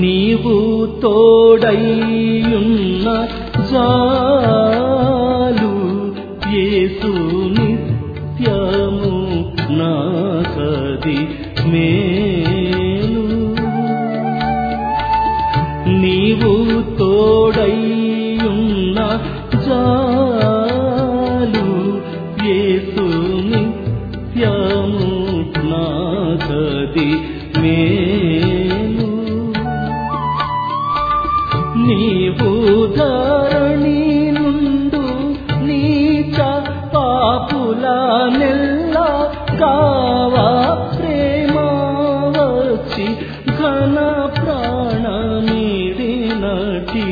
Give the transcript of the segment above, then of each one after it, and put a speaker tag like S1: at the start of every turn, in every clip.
S1: నీవు తోడైయున్న జాలు యేసు నిత్యము నాకది మేలు నీవు తోడైయున్న జాలు యేసు నిత్యము నాకది మేలు నీవు ధరణి నుండు నీచ పాపుల నెల్ల కావా ప్రేమ వచ్చి ఘన ప్రాణమిడినటి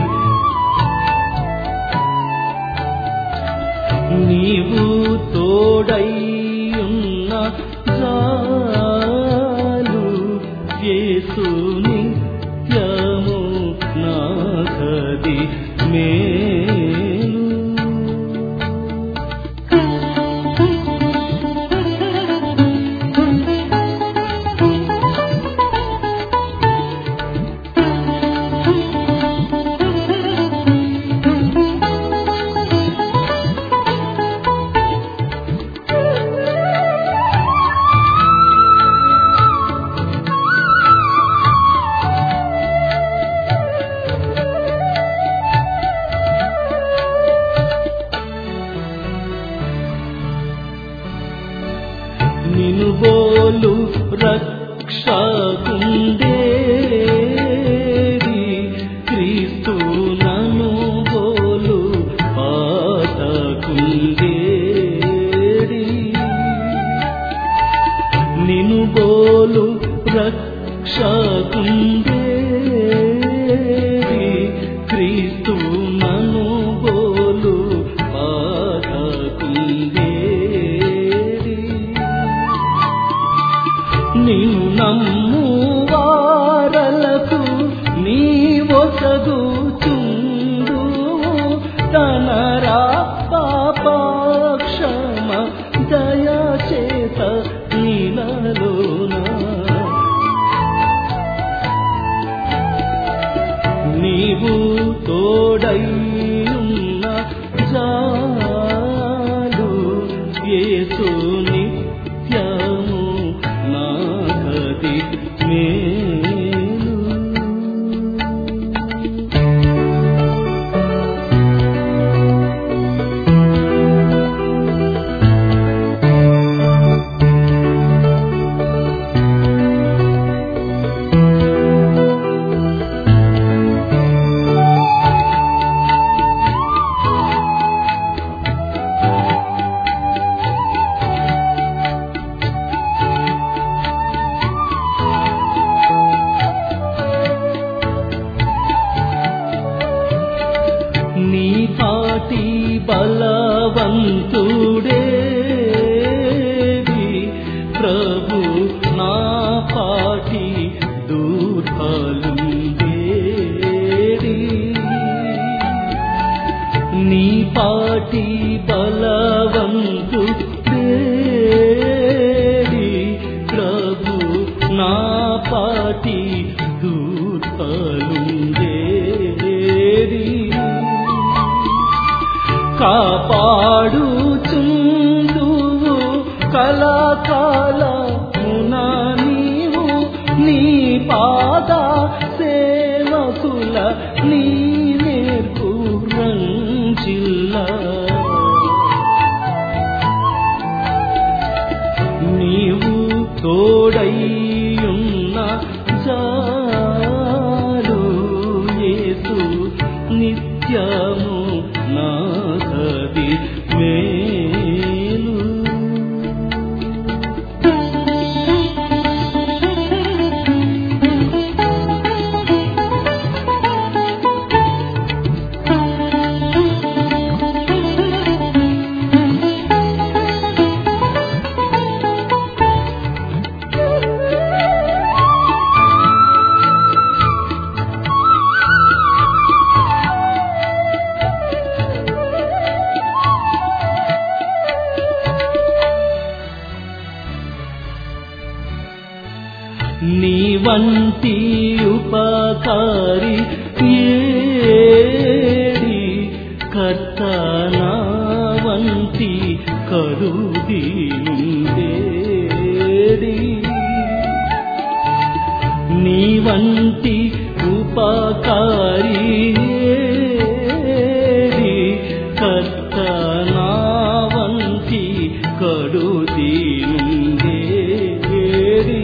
S1: నీవు తోడైయున్న జాలు యేసుని నిత్యము నాకది మేలు నిను బోలు రక్షకుండేది క్రీస్తు నను బోలు పాతకుండేడి నిను బోలు రక్షకుండేది క్రీస్తు నను బోలు పాతకుండేడి నిన్ను నమ్ము వారలకు నీ ఒసగుచుండు తనరా పాపక్షమ దయచేత నీలలోన నీవు తోడైయున్న జాలు యేసు నిత్యము నాకది మేలు నీ పాటి బలవంతుడేది ప్రభు నా పాటి దూర్బలుండేది నీ పాటి బలవంతుడేది ప్రభు నా పాటి దూర్బలుండేది కాపాడుచుందువు కళాకాలమున నీవు నీ పాద సేవకుల నీ నేర్పు రంజిల్లా నీవు తోడైయున్న జాలు యేసు నిత్యము నాకది మేలు నీ వంటి ఉపకారి ఏడి కర్త నా వంటి కరుది నుండేడి నీ వంటి ఉపకారి ఏడి కర్త నా వంటి కడుది నుండేడి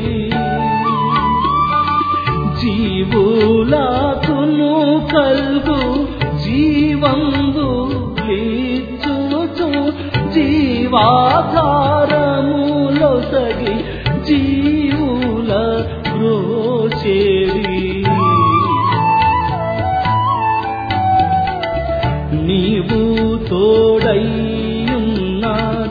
S1: జీవులాకును కల్గు జీవంబు లీచుచు జీవాధారములో సగి జీవుల బ్రోచేరి నీవు తోడయ్యున్న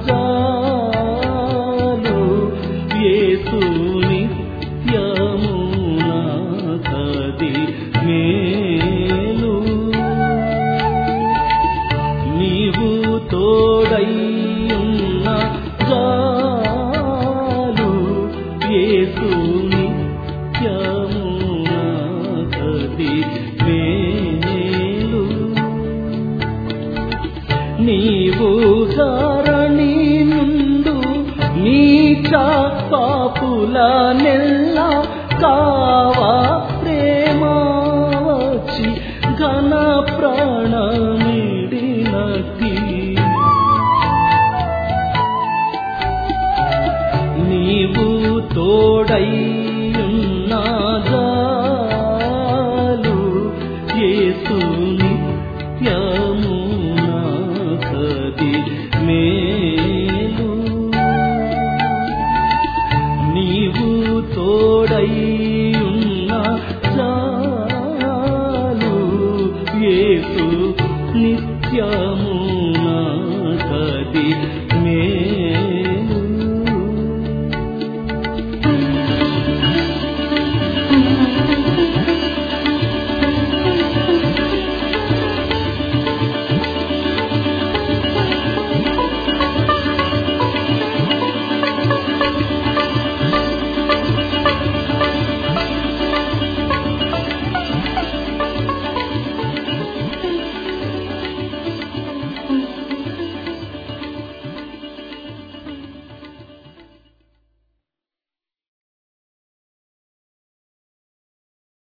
S1: జాలు యేసు నిత్యము నాకది మేలు నీవు తోడయ్యున్న జాలు యేసు నిత్యము నాకది మేలు నీవు ధరణి నుండు నీచ పాపుల నెల్ల కావా ప్రేమ వచ్చి ఘన ప్రాణమిడినది నీవు తోడయ్యున్న జాలు యేసు నిత్యము నాకది మేలు నీవు తోడై